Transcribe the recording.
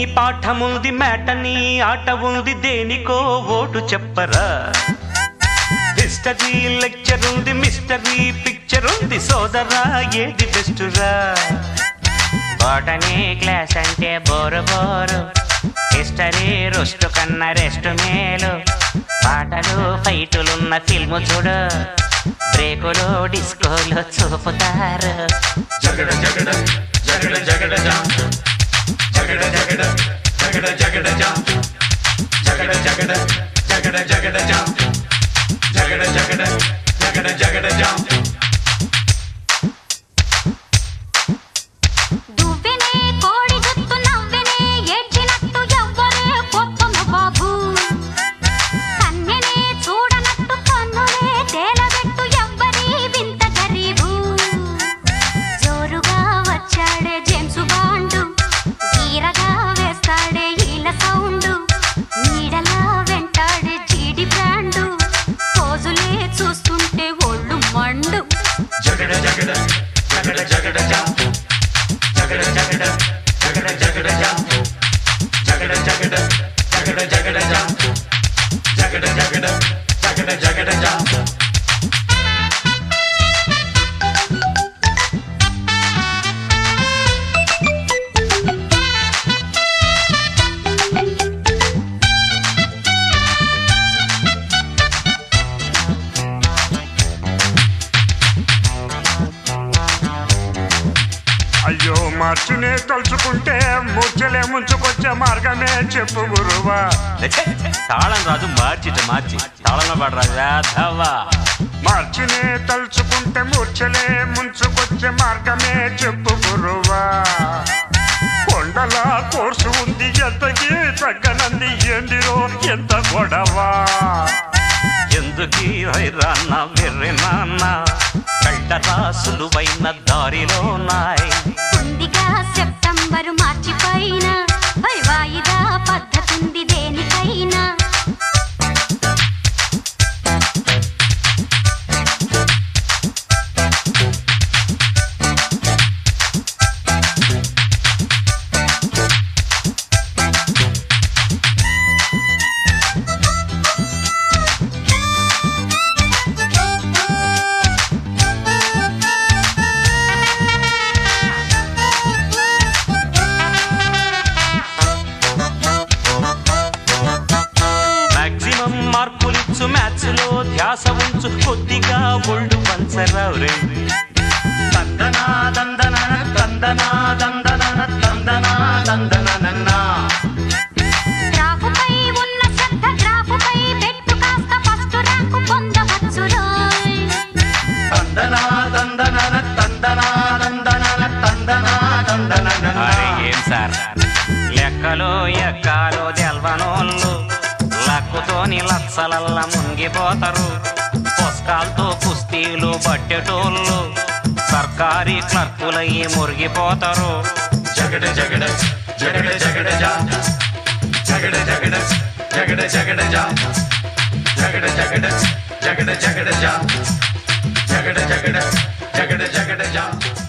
పాఠముంది మేటని ఆట ఉంది దేనికో ఓటు చెప్పరా హిస్టరీ లెక్చర్ ఉంది మిస్టరీ పిక్చర్ ఉంది సోదరా ఏది బెస్టురా బాటనీ క్లాస్ అంటే బోరు బోరు హిస్టరీ రుస్టు కన్నా రెస్ట్ మేలు పాటలు ఫైటులున్న ఫిల్ము చూడు బ్రేకులు డిస్కోలు చూపుతారు జగడ జగడ జగడ జగడ జా జగడ జగడ జగడ జగడ జా జగడ జగడ జగడ జగడ జా జగడ జగడ జగడ జగడ జా దువ్వెనే కోడి జుత్తు నవ్వెనే ఏడ్చినట్టు ఎవ్వరే పొత్తము బాబు కన్నెనే చూడనట్టు కన్నులే తేలబెట్టు ఎవ్వరి వింత గరీబు జోరుగా వచ్చాడే జేమ్స్ బాండు తీరగా వేస్తాడే ఈల సౌండు నీడలా వెంటాడే జీడి బ్రాండు పోజులే చూస్తుంటే ఒళ్ళు మండు జగడ జగడ జగడ జగడ జా జగడ జగడ జగడ జగడ జా జగడ జగడ జగడ జగడ జా జగడ జగడ జగడ జగడ జా అయ్యో మార్చునే తలుచుకుంటే ముచ్చలే ముంచుకొచ్చే మార్గమే చెప్పు గురువా ఛే, తాళం రాజు మార్చిట మార్చి తాళంలో పడరాజు వేధవా మార్చునే తలుచుకుంటే ముచ్చలే ముంచుకొచ్చే మార్గమే చెప్పు గురువా కొండల కోర్సు ఉంది ఎంతకి తగ్గనంది ఏందిరో ఎంత గొడవా ఎందుకీ వైరాన్న వెర్రి నాన్న కళ్ళరా సులువైన దారిలో నాయ్ ఉందిగా సెప్టెంబరు మార్చి పైన పై వాయిదా పద్ధతుంది దేనికైనా మాక్సిమం మార్కులిచ్చు మ్యాథ్స్ లో ధ్యాస ఉంచు కొద్దిగా ఒళ్ళు పంచరావు రే తందనా దందన తందనా దందన తందనా దందన గ్రాఫుపై ఉన్న శ్రద్ధ గ్రాఫుపై పెట్టు కాస్త ఫస్ట్ ర్యాంకు పొందవచ్చు రోయ్. తందనా తందన తందనా దందన తందనా దందన అరే ఏం సార్ లెక్కలు ఎక్కాలు తెల్వనోళ్ళు లక్కుతోని లక్షలల్ల మునిగిపోతారు పుస్తకాలతో కుస్తీలు పట్టేటోళ్ళు సర్కారీ క్లర్కులయ్యి మురిగిపోతారు జగడ జగడ జగడ జగడ జా జగడ జగడ జగడ జగడ జా జగడ జగడ జగడ జగడ జా జగడ జగడ జగడ జగడ జా